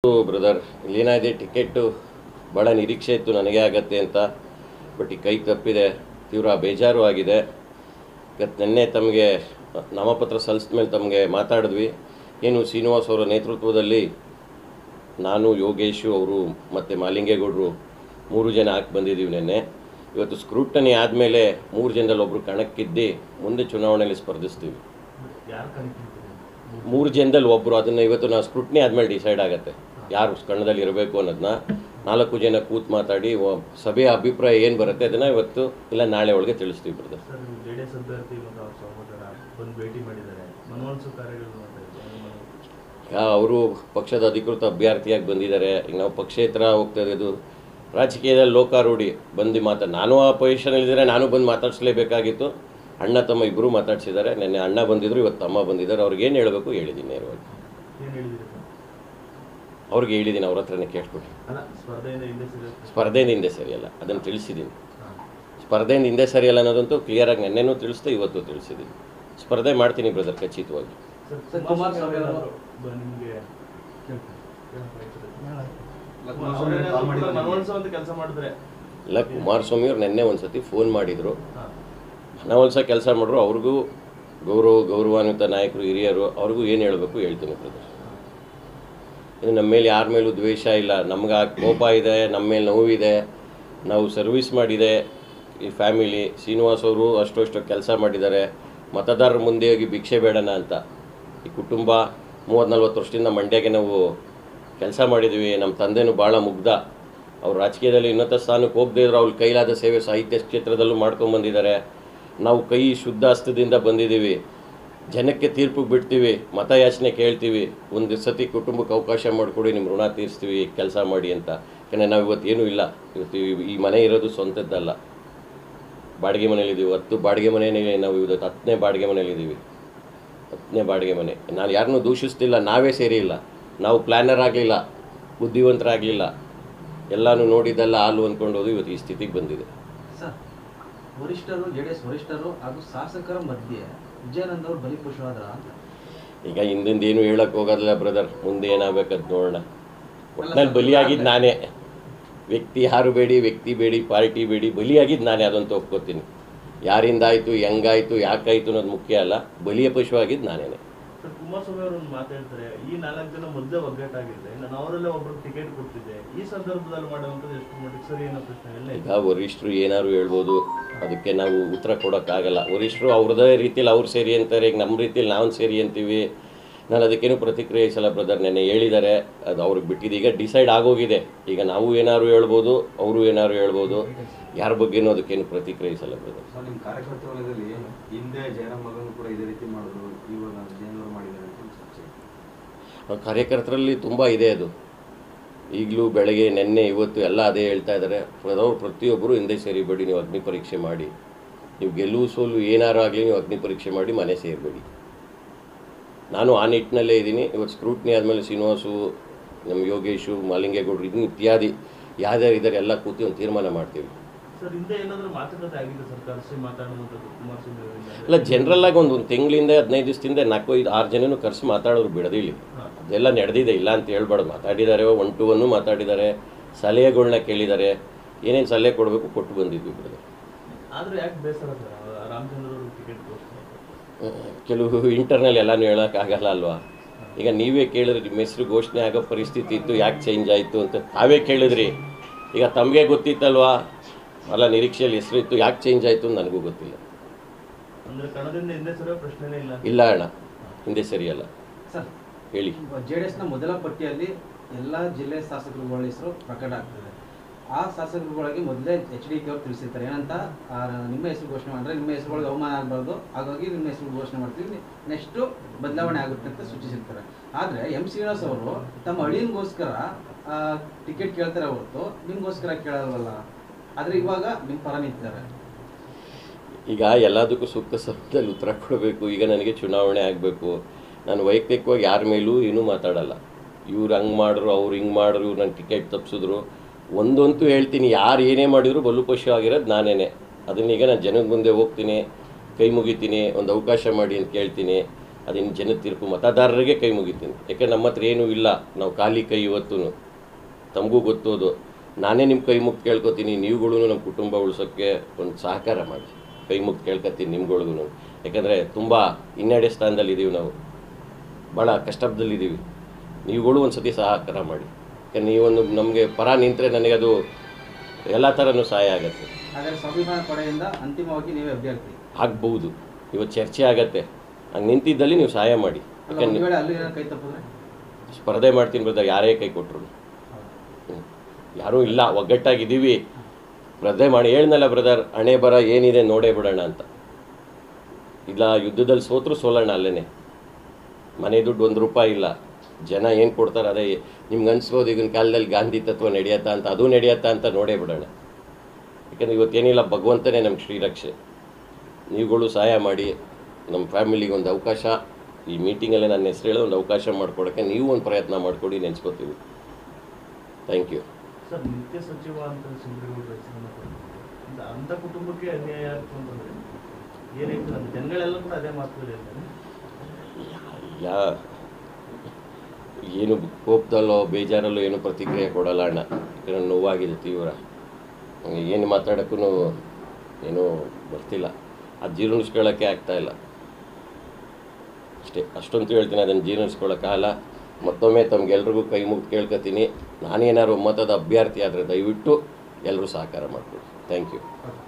Brother ಇಲ್ಲೇನಾಗಿದೆ ticket ಭಾಳ ನಿರೀಕ್ಷೆ ಇತ್ತು ನನಗೆ ಆಗತ್ತೆ ಅಂತ ಬಟ್ ಈ ಕೈ ತಪ್ಪಿದೆ ತೀವ್ರ ಬೇಜಾರು ಆಗಿದೆ ಇವತ್ತು ನಿನ್ನೆ ತಮಗೆ ನಾಮಪತ್ರ ಸಲ್ಲಿಸಿದ ಮೇಲೆ ತಮಗೆ ಮಾತಾಡಿದ್ವಿ ಏನು ಶ್ರೀನಿವಾಸ್ ಅವರ ನೇತೃತ್ವದಲ್ಲಿ ನಾನು ಯೋಗೇಶು ಅವರು ಮತ್ತು ಮಾಲಿಂಗೇಗೌಡರು ಮೂರು ಜನ ಹಾಕಿ ಬಂದಿದ್ದೀವಿ ನಿನ್ನೆ ಇವತ್ತು ಸ್ಕ್ರೂಟನಿ ಆದಮೇಲೆ ಮೂರು ಜನದಲ್ಲಿ ಒಬ್ಬರು ಕಣಕ್ಕಿದ್ದು ಮುಂದೆ ಚುನಾವಣೆಯಲ್ಲಿ ಸ್ಪರ್ಧಿಸ್ತೀವಿ ಯಾರು ಕಲಿತಿದ್ದೀರಿ ಮೂರು ಜನದಲ್ಲಿ ಒಬ್ಬರು ಅದನ್ನು ಇವತ್ತು ನಾವು ಸ್ಕ್ರೂಟ್ನಿ ಆದಮೇಲೆ ಡಿಸೈಡ್ ಆಗುತ್ತೆ ಯಾರು ಕಣದಲ್ಲಿ ಇರಬೇಕು ಅನ್ನೋದನ್ನ ನಾಲ್ಕು ಜನ ಕೂತ್ ಮಾತಾಡಿ ಒ- ಸಭೆಯ ಅಭಿಪ್ರಾಯ ಏನು ಬರುತ್ತೆ ಅದನ್ನು ಇವತ್ತು ಇಲ್ಲ ನಾಳೆ ಒಳಗೆ ತಿಳಿಸ್ತೀವಿ brother sir J D S ಅಭ್ಯರ್ಥಿ ಮತ್ತು ಅವ್ರ ಸಹೋದರ ಬಂದು ಭೇಟಿ ಮಾಡಿದ್ದಾರೆ ಮನವೊಲಿಸೋ ಕಾರ್ಯಗಳು ಮಾಡ್ತಾ ಇದ್ದಾರೆ ಅವರು ಪಕ್ಷದ ಅಧಿಕೃತ ಅಭ್ಯರ್ಥಿಯಾಗಿ ಬಂದಿದ್ದಾರೆ ಈಗ ನಾವು ಪಕ್ಷೇತರ ಹೋಗ್ತಾ ಇರೋದು ರಾಜಕೀಯದಲ್ಲಿ ಲೋಕಾರೂಢಿ ಬಂದು ಮಾತಾ ನಾನು ಆ ಪೊಸಿಷನಲ್ಲಿದ್ದರೆ ನಾನು ಬಂದು ಮಾತಾಡಿಸ್ಲೇಬೇಕಾಗಿತ್ತು ಅಣ್ಣ ತಮ್ಮ ಇಬ್ಬರು ಮಾತಾಡ್ಸಿದ್ದಾರೆ ನಿನ್ನೆ ಅಣ್ಣ ಬಂದಿದ್ರು ಇವತ್ತು ತಮ್ಮ ಬಂದಿದ್ದಾರೆ ಅವ್ರಿಗೆ ಏನು ಹೇಳಬೇಕು ಹೇಳಿದ್ದೀನಿ ನೇರವಾಗಿ ಏನು ಹೇಳಿದಿರಿ ಸರ್ ಅವ್ರಿಗೆ ಹೇಳಿದ್ದೀನಿ ಅವ್ರ ಹತ್ರನೇ ಕೇಳ್ಕೊಡಿ ಅಲ್ಲ ಸ್ಪರ್ಧೆಯಿಂದ ಹಿಂದೆ ಸಿಗುತ್ತೆ ಸ್ಪರ್ಧೆಯಿಂದ ಹಿಂದೆ ಸರಿಯಲ್ಲ ಅದನ್ನು ತಿಳಿಸಿದ್ದೀನಿ ಹಾಂ ಸ್ಪರ್ಧೆಯಿಂದ ಹಿಂದೆ ಸರಿಯಲ್ಲ ಅನ್ನೋದಂತೂ ಕ್ಲಿಯರಾಗಿ ನೆನ್ನೆನೂ ತಿಳಿಸ್ದೆ ಇವತ್ತು ತಿಳಿಸಿದ್ದೀನಿ ಸ್ಪರ್ಧೆ ಮಾಡ್ತೀನಿ ಬ್ರದರ್ ಖಚಿತವಾಗಿ ಸರ್ ಸರ್, ಕುಮಾರಸ್ವಾಮಿ ಕುಮಾರಸ್ವಾಮಿ ಅವರು- ಅವರು ಬ- ನಿಮಗೆ ಮಾಡಿದ್ರು. ಮನವೊಲಿಸುವಂತ ಕೆಲಸ ಮಾಡಿದ್ರೆ ಇಲ್ಲ ಕುಮಾರಸ್ವಾಮಿ ಅವ್ರು ನಿನ್ನೆ ಒಂದು ಸತಿ ಫೋನ್ ಮಾಡಿದರು ಹಾಂ ಮನವೊಲಿಸೋ ಕೆಲಸ ಮಾಡಿದ್ರು ಅವ್ರಿಗೂ ಗೌರವ ಗೌರವಾನ್ವಿತ ನಾಯಕರು ಹಿರಿಯರು ಅವ್ರಿಗೂ ಏನು ಹೇಳಬೇಕು ಹೇಳ್ತೀನಿ ಬ್ರದರ್ ಇದು ನಮ್ಮ ಮೇಲೆ ಯಾರ ಮೇಲೂ ದ್ವೇಷ ಇಲ್ಲ ನಮ್ಗೆ ಆ ಕೋಪ ಇದೆ ನಮ್ಮ ಮೇಲೆ ನೋವಿದೆ ನಾವು ಸರ್ವಿಸ್ ಮಾಡಿದೆ ಈ ಫ್ಯಾಮಿಲಿ ಶ್ರೀನಿವಾಸ್ ಅವರು ಅಷ್ಟು ಅಷ್ಟು ಕೆಲಸ ಮಾಡಿದ್ದಾರೆ ಮತದಾರರ ಮುಂದೆ ಹೋಗಿ ಭಿಕ್ಷೆ ಬೇಡಣ ಅಂತ ಈ ಕುಟುಂಬ ಮೂವತ್ತು ನಲ್ವತ್ತು ವರ್ಷದಿಂದ ಮಂಡ್ಯಗೆ ನಾವು ಕೆಲಸ ಮಾಡಿದ್ವಿ ನಮ್ಮ ತಂದೆನೂ ಭಾಳ ಮುಗ್ಧ ಅವ್ರು ರಾಜಕೀಯದಲ್ಲಿ ಉನ್ನತ ಸ್ಥಾನಕ್ಕೆ ಹೋಗದೇ ಇದ್ರು ಅವ್ರ ಕೈಲಾದ ಸೇವೆ ಸಾಹಿತ್ಯ ಕ್ಷೇತ್ರದಲ್ಲೂ ಮಾಡ್ಕೊಂಬಂದಿದ್ದಾರೆ ನಾವು ಕೈ ಶುದ್ಧ ಹಸ್ತದಿಂದ ಬಂದಿದ್ದೀವಿ ಜನಕ್ಕೆ ತೀರ್ಪು ಬಿಡ್ತೀವಿ ಮತಯಾಚನೆ ಕೇಳ್ತೀವಿ ಒಂದು ಸತಿ ಕುಟುಂಬಕ್ಕೆ ಅವಕಾಶ ಮಾಡಿಕೊಡಿ ನಿಮ್ಮ ಋಣ ತೀರಿಸ್ತೀವಿ ಕೆಲಸ ಮಾಡಿ ಅಂತ ಯಾಕಂದರೆ ನಾವು ಇವತ್ತು ಏನೂ ಇಲ್ಲ ಇವತ್ತು ಈ- ಈ ಮನೆ ಇರೋದು ಸ್ವಂತದ್ದಲ್ಲ ಬಾಡಿಗೆ ಮನೇಲಿದ್ದೀವಿ ಹತ್ತು ಬಾಡಿಗೆ ಮನೆಯೇ ನಾವು ಇವತ್ತು ಹತ್ತನೇ ಬಾಡಿಗೆ ಮನೇಲಿದ್ದೀವಿ ಹತ್ತನೇ ಬಾಡಿಗೆ ಮನೆ ನಾನು ಯಾರನ್ನೂ ದೂಷಿಸ್ತಿಲ್ಲ ನಾವೇ ಸೇರಿ ಇಲ್ಲ ನಾವು ಪ್ಲ್ಯಾನರ್ ಆಗಲಿಲ್ಲ ಬುದ್ಧಿವಂತರಾಗಲಿಲ್ಲ ಎಲ್ಲನೂ ನೋಡಿದ್ದೆಲ್ಲ ಹಾಲು ಅಂದ್ಕೊಂಡು ಹೋದು ಇವತ್ತು ಈ ಸ್ಥಿತಿಗೆ ಬಂದಿದೆ ಸರ್ ವರಿಷ್ಠರು ಜೆ ಡಿ ಎಸ್ ವರಿಷ್ಠರು ಹಾಗೂ ಶಾಸಕರ ಮಧ್ಯೆ ವಿಜಯಾನಂದ್ ಅವರು ಬಲಿಪಶುವಾದ್ರ ಅಂತ ಈಗ ಹಿಂದಿಂದ ಏನು ಹೇಳಕ್ ಹೋಗೋದಿಲ್ಲ ಬ್ರದರ್ ಮುಂದೆ ಏನಾಗಬೇಕಂತ ನೋಡೋಣ ಒಟ್ನಲ್ಲಿ ಬಲಿಯಾಗಿದ್ದು ನಾನೇ ವ್ಯಕ್ತಿ ಯಾರು ಬೇಡಿ ವ್ಯಕ್ತಿ ಬೇಡಿ ಪಾರ್ಟಿ ಬೇಡಿ ಬಲಿಯಾಗಿದ್ದು ನಾನೇ ಅದಂತ ಒಪ್ಕೋತೀನಿ ಯಾರಿಂದ ಆಯಿತು ಹೆಂಗಾಯ್ತು ಯಾಕಾಯ್ತು ಅನ್ನೋದು ಮುಖ್ಯ ಅಲ್ಲ ಬಲಿಯ ಪಶುವಾಗಿದ್ದು ನಾನೇನೆ ಸರ್ ಕುಮಾರಸ್ವಾಮಿ ಅವರು ಒಂದು ಮಾತು ಹೇಳ್ತಾರೆ ಈ ನಾಲ್ಕು ಜನ ಮೊದಲೇ ಒಗ್ಗಟ್ಟಾಗಿದೆ ನಾನು ಅವರಲ್ಲೇ ಒಬ್ರಿಗೆ ಟಿಕೆಟ್ ಕೊಡ್ತಿದ್ದೆ ಈ ಸಂದರ್ಭದಲ್ಲಿ ಮಾಡುವಂಥದ್ದು ಎಷ್ಟು ಮಟ್ಟಿಗೆ ಸರಿ ಅನ್ನೋ ಪ್ರಶ್ನೆ ಎಲ್ಲ ಇದೆ ಈಗ ವರಿಷ್ಠರು ಏನಾದ್ರು ಹೇಳ್ಬೋದು ಅದಕ್ಕೆ ನಾವು ಉತ್ತರ ಕೊಡೋಕ್ಕಾಗಲ್ಲ ವರಿಷ್ಠರು ಅವ್ರದ್ದೇ ರೀತಿಯಲ್ಲಿ ಅವ್ರು ಸೇರಿ ಅಂತಾರೆ ಈಗ ನಮ್ಮ ರೀತಿಯಲ್ಲಿ ನಾವು ಸೇರಿ ಅಂತೀವಿ ನಾನು ಅದಕ್ಕೇನು ಪ್ರತಿಕ್ರಿಯಿಸಲ್ಲ ಬ್ರದರ್ ನೆನ್ನೆ ಹೇಳಿದ್ದಾರೆ ಅದು ಅವ್ರಿಗೆ ಬಿಟ್ಟಿದ್ದು ಈಗ ಡಿಸೈಡ್ ಆಗೋಗಿದೆ ಈಗ ನಾವು ಏನಾದ್ರು ಹೇಳ್ಬೋದು ಅವರು ಏನಾದ್ರು ಹೇಳ್ಬೋದು ಯಾರ ಬಗ್ಗೆನೂ ಅದಕ್ಕೇನು ಪ್ರತಿಕ್ರಿಯಿಸಲ್ಲ ಬ್ರದರ್ ಸರ್ ನಿಮ್ಮ ಕಾರ್ಯಕರ್ತರ ವಲಯದಲ್ಲಿ ಹಿಂದೆ ಜಯರಾಮ್ ಮಗನು ಕೂಡ ಇದೇ ರೀತಿ ಮಾಡಿದ್ರು ಇವಾಗ ಜಯನವರು ಮಾಡಿದ್ದಾರೆ ಅಂತ ಒಂದು ಚರ್ಚೆ ಆ ಕಾರ್ಯಕರ್ತರಲ್ಲಿ ತುಂಬ ಇದೆ ಅದು ಈಗಲೂ ಬೆಳಗ್ಗೆ ನೆನ್ನೆ ಇವತ್ತು ಎಲ್ಲ ಅದೇ ಹೇಳ್ತಾ ಇದ್ದಾರೆ ಅವರು ಪ್ರತಿಯೊಬ್ಬರು ಹಿಂದೆ ಸೇರಿಬೇಡಿ ನೀವು ಅಗ್ನಿ ಪರೀಕ್ಷೆ ಮಾಡಿ ನೀವು ಗೆಲುವು ಸೋಲು ಏನಾರು ಆಗಲಿ ನೀವು ಅಗ್ನಿ ಪರೀಕ್ಷೆ ಮಾಡಿ ಮನೆ ಸೇರಬೇಡಿ ನಾನು ಆ ನಿಟ್ಟಿನಲ್ಲೇ ಇದ್ದೀನಿ ಇವತ್ತು ಸ್ಕ್ರೂಟ್ನಿ ಆದಮೇಲೆ ಶ್ರೀನಿವಾಸು ನಮ್ಮ ಯೋಗೇಶು ಮಾಲಿಂಗೇಗೌಡರು ಇದನ್ನು ಇತ್ಯಾದಿ ಯಾರ್ಯಾರು ಇದ್ದಾರೆ ಎಲ್ಲ ಕೂತಿ ಒಂದು ತೀರ್ಮಾನ ಮಾಡ್ತೀವಿ ಸರ್ ಹಿಂದೆ ಏನಾದರೂ ಮಾತುಕತೆ ಆಗಿದೆ ಸರ್ ಕರೆಸಿ ಮಾತಾಡುವಂಥದ್ದು ಕುಮಾರಸ್ವಾಮಿ ಅವರಿಂದ ಇಲ್ಲ ಜನರಲ್ಲಾಗಿ ಒಂದು ಒಂದು ತಿಂಗಳಿಂದ ಹದಿನೈದು ದಿವಸದಿಂದ ನಾಲ್ಕು ಐದು ಆರು ಜನನು ಕರೆಸಿ ಮಾತಾಡೋರು ಬಿಡೋದಿಲ್ಲ ಹಾಂ ಅದೆಲ್ಲ ನಡೆದಿದೆ ಇಲ್ಲ ಅಂತ ಹೇಳ್ಬಾರ್ದು ಮಾತಾಡಿದ್ದಾರೆ ಒನ್ ಟು ಒನ್ನು ಮಾತಾಡಿದ್ದಾರೆ ಸಲಹೆಗಳನ್ನ ಕೇಳಿದ್ದಾರೆ ಏನೇನು ಸಲಹೆ ಕೊಡಬೇಕು ಕೊಟ್ಟು ಬಂದಿದ್ವಿ ಬಿಡೋದು ಆದ್ರೂ ಯಾಕೆ ಬೇಸರ ಸರ್ ರಾಮಚಂದ್ರ ಅವರು ಟಿಕೆಟ್ ಘೋಷಣೆ ಕೆಲವು ಇಂಟರ್ನಲ್ ಎಲ್ಲನೂ ಹೇಳೋಕ್ಕಾಗಲ್ಲ ಅಲ್ವಾ ಈಗ ನೀವೇ ಕೇಳಿದ್ರಿ ನಿಮ್ಮ ಹೆಸರು ಘೋಷಣೆ ಆಗೋ ಪರಿಸ್ಥಿತಿ ಇತ್ತು ಯಾಕೆ ಚೇಂಜ್ ಆಯಿತು ಅಂತ ತಾವೇ ಕೇಳಿದ್ರಿ ಈಗ ತಮಗೆ ಗೊತ್ತಿತ್ತಲ್ವಾ ಅಲ್ಲ ನಿರೀಕ್ಷೆಯಲ್ಲಿ ಹೆಸರು ಇತ್ತು ಯಾಕೆ ಚೇಂಜ್ ಆಯಿತು ಅಂತ ನನಗೂ ಗೊತ್ತಿಲ್ಲ ಅಂದ್ರೆ ಕಣದಿಂದ ಹಿಂದೆ ಸರಿಯೋ ಪ್ರಶ್ನೆನೇ ಇಲ್ಲ ಇಲ್ಲ ಅಣ್ಣ ಹಿಂದೆ ಸರಿಯಲ್ಲ ಸರ್ ಹೇಳಿ ಜೆ ಡಿ ಎಸ್ನ ಮೊದಲ ಪಟ್ಟಿಯಲ್ಲಿ ಎಲ್ಲ ಜಿಲ್ಲೆ ಶಾಸಕರುಗಳ ಹೆಸರು ಪ್ರಕಟ ಆಗ್ತದೆ ಆ ಶಾಸಕರುಗಳಿಗೆ ಮೊದಲೇ ಎಚ್ ಡಿ ಕೆ ಅವರು ತಿಳಿಸಿರ್ತಾರೆ ಏನಂತ ಆ, ನಿಮ್ಮ ಹೆಸರು ಘೋಷಣೆ ಮಾಡಿದ್ರೆ ನಿಮ್ಮ ಹೆಸರುಗಳಿಗೆ ಅವಮಾನ ಆಗಬಾರ್ದು ಹಾಗಾಗಿ ನಿಮ್ಮ ಹೆಸರು ಘೋಷಣೆ ಮಾಡ್ತೀವಿ ನೆಕ್ಸ್ಟು ಬದಲಾವಣೆ ಆಗುತ್ತೆ ಅಂತ ಸೂಚಿಸಿರ್ತಾರೆ ಆದರೆ ಎಂ ಶ್ರೀನಿವಾಸ್ ಅವರು ತಮ್ಮ ಅಳಿಯನ್ಗೋಸ್ಕರ ಟಿಕೆಟ್ ಕೇಳ್ತಾರೆ ಹೊರತು ನಿಮ್ಗೋಸ್ಕರ ಕೇಳಲ್ವಲ್ಲ ಆದರೆ ಇವಾಗ ನಿಮ್ಮ ಪರ ನಿಂತಿದ್ದಾರೆ ಈಗ ಎಲ್ಲದಕ್ಕೂ ಸೂಕ್ತ ಸಮಯದಲ್ಲಿ ಉತ್ತರ ಕೊಡಬೇಕು ಈಗ ನನಗೆ ಚುನಾವಣೆ ಆಗಬೇಕು ನಾನು ವೈಯಕ್ತಿಕವಾಗಿ ಯಾರ ಮೇಲೂ ಏನೂ ಮಾತಾಡಲ್ಲ ಇವ್ರು ಹಂಗೆ ಮಾಡಿದ್ರು ಅವ್ರು ಹಿಂಗೆ ಮಾಡಿದ್ರು ಇವ್ರು ನನ್ನ ಟಿಕೆಟ್ ತಪ್ಪಿಸಿದ್ರು ಒಂದಂತೂ ಹೇಳ್ತೀನಿ ಯಾರು ಏನೇ ಮಾಡಿದ್ರು ಬಲು ಪಶು ಆಗಿರೋದು ನಾನೇನೆ ಅದನ್ನೀಗ ನಾನು ಜನದ ಮುಂದೆ ಹೋಗ್ತೀನಿ ಕೈ ಮುಗಿತೀನಿ ಒಂದು ಅವಕಾಶ ಮಾಡಿ ಅಂತ ಕೇಳ್ತೀನಿ ಅದಿನ್ನು ಜನದ ತೀರ್ಪು ಮತದಾರರಿಗೆ ಕೈ ಮುಗಿತೀನಿ ಯಾಕೆ ನಮ್ಮ ಹತ್ರ ಏನೂ ಇಲ್ಲ ನಾವು ಖಾಲಿ ಕೈ ಇವತ್ತು ತಮಗೂ ಗೊತ್ತೋದು ನಾನೇ ನಿಮ್ಮ ಕೈ ಮುಗ್ದು ಕೇಳ್ಕೊತೀನಿ ನೀವುಗಳು ನಮ್ಮ ಕುಟುಂಬ ಉಳ್ಸೋಕ್ಕೆ ಒಂದು ಸಹಕಾರ ಮಾಡಿ ಕೈ ಮುಗ್ದು ಕೇಳ್ಕೊತೀನಿ ನಿಮ್ಗಳಿಗೂ ಯಾಕಂದರೆ ತುಂಬ ಹಿನ್ನಡೆ ಸ್ಥಾನದಲ್ಲಿ ಇದ್ದೀವಿ ನಾವು ಭಾಳ ಕಷ್ಟದಲ್ಲಿದ್ದೀವಿ ನೀವುಗಳು ಒಂದು ಸತಿ ಸಹಕಾರ ಮಾಡಿ ಯಾಕಂದ್ರೆ ನೀವೊಂದು ನಮಗೆ ಪರ ನಿಂತರೆ ನನಗೆ ಅದು ಎಲ್ಲ ಥರನೂ ಸಹಾಯ ಆಗುತ್ತೆ ಹಾಗಾದ್ರೆ ಸ್ವಾಭಿಮಾನ ಪಡೆಯಿಂದ ಅಂತಿಮವಾಗಿ ನೀವೇ ಅಭ್ಯರ್ಥಿ ಆಗ್ಬೋದು ಇವತ್ತು ಚರ್ಚೆ ಆಗತ್ತೆ ಹಂಗೆ ನಿಂತಿದ್ದಲ್ಲಿ ನೀವು ಸಹಾಯ ಮಾಡಿ ಅಲ್ಲ ಒಂದು ಯಾಕಂದ್ರೆ ವೇಳೆ ಅಲ್ಲಿ ಏನೋ ಕೈ ತಪ್ಪಿದ್ರೆ ಸ್ಪರ್ಧೆ ಮಾಡ್ತೀನಿ ಬ್ರದರ್ ಯಾರೇ ಕೈ ಕೊಟ್ಟರು ಯಾರೂ ಇಲ್ಲ ಒಗ್ಗಟ್ಟಾಗಿದ್ದೀವಿ ಸ್ಪರ್ಧೆ ಮಾಡಿ ಹೇಳ್ನಲ್ಲ ಬ್ರದರ್ ಹಣೆ ಬರ ಏನಿದೆ ನೋಡೇ ಬಿಡೋಣ ಅಂತ ಇಲ್ಲ ಯುದ್ಧದಲ್ಲಿ ಸೋತ್ರು ಸೋಲೋಣ ಅಲ್ಲೇನೆ ಮನೆ ದುಡ್ಡು ಒಂದು ರೂಪಾಯಿ ಇಲ್ಲ ಜನ ಏನು ಕೊಡ್ತಾರೆ ಅದೇ ನಿಮ್ಗೆ ಅನ್ಸ್ಬೋದು ಈಗಿನ ಕಾಲದಲ್ಲಿ ಗಾಂಧಿ ತತ್ವ ನಡೆಯತ್ತಾ ಅಂತ ಅದು ನಡೆಯತ್ತಾ ಅಂತ ನೋಡೇ ಬಿಡೋಣ ಯಾಕಂದ್ರೆ ಇವತ್ತೇನಿಲ್ಲ ಭಗವಂತನೇ ನಮ್ಮ ಶ್ರೀರಕ್ಷೆ ನೀವುಗಳು ಸಹಾಯ ಮಾಡಿ ನಮ್ಮ ಫ್ಯಾಮಿಲಿಗೆ ಒಂದು ಅವಕಾಶ ಈ ಮೀಟಿಂಗಲ್ಲೇ ನನ್ನ ಹೆಸರು ಹೇಳೋ ಒಂದು ಅವಕಾಶ ಮಾಡಿಕೊಡೋಕ್ಕೆ ನೀವು ಒಂದು ಪ್ರಯತ್ನ ಮಾಡಿಕೊಡಿ ನೆನೆಸ್ಕೋತೀವಿ ಥ್ಯಾಂಕ್ ಯು ಸರ್ ನಿತ್ಯ ಸಚಿವ ಅಂತ ಸಿಂಧುಗೌಡರ ಹೆಸರನ್ನ ಕೊಟ್ಟಿದ್ದಾರೆ. ಅಂತ- ಅಂತ ಕುಟುಂಬಕ್ಕೆ ಅನ್ಯಾಯ ಆಯ್ತು ಅಂತಂದ್ರೆ ಏನಾಯ್ತು ಅಂತ ಜನಗಳೆಲ್ಲ ಕೂಡ ಅದೇ ಮಾತುಗಳು ಹೇಳ್ತಾರೆ ಯಾ ಏನು ಕೋಪದಲ್ಲೋ ಬೇಜಾರಲ್ಲೋ ಏನು ಪ್ರತಿಕ್ರಿಯೆ ಕೊಡಲ್ಲ ಅಣ್ಣ ಯಾಕಂದ್ರೆ ನೋವಾಗಿದೆ ತೀವ್ರ ಹಂಗೆ ಏನು ಮಾತಾಡೋಕ್ಕೂ ಏನೂ ಬರ್ತಿಲ್ಲ ಅದು ಜೀರ್ಣಿಸ್ಕೊಳ್ಳೋಕ್ಕೆ ಆಗ್ತಾಯಿಲ್ಲ ಅಷ್ಟೇ ಅಷ್ಟಂತೂ ಹೇಳ್ತೀನಿ ಅದನ್ನು ಜೀರ್ಣಿಸ್ಕೊಳ್ಳೋಕ್ಕಾಗಲ್ಲ ಮತ್ತೊಮ್ಮೆ ತಮಗೆಲ್ರಿಗೂ ಕೈ ಮುಗಿದು ಕೇಳ್ಕೊತೀನಿ ನಾನೇನಾದ್ರು ಒಮ್ಮತದ ಅಭ್ಯರ್ಥಿ ಆದರೆ ದಯವಿಟ್ಟು ಎಲ್ಲರೂ ಸಹಕಾರ ಮಾಡಿಕೊಡಿ ಥ್ಯಾಂಕ್ ಯು ಓಕೆ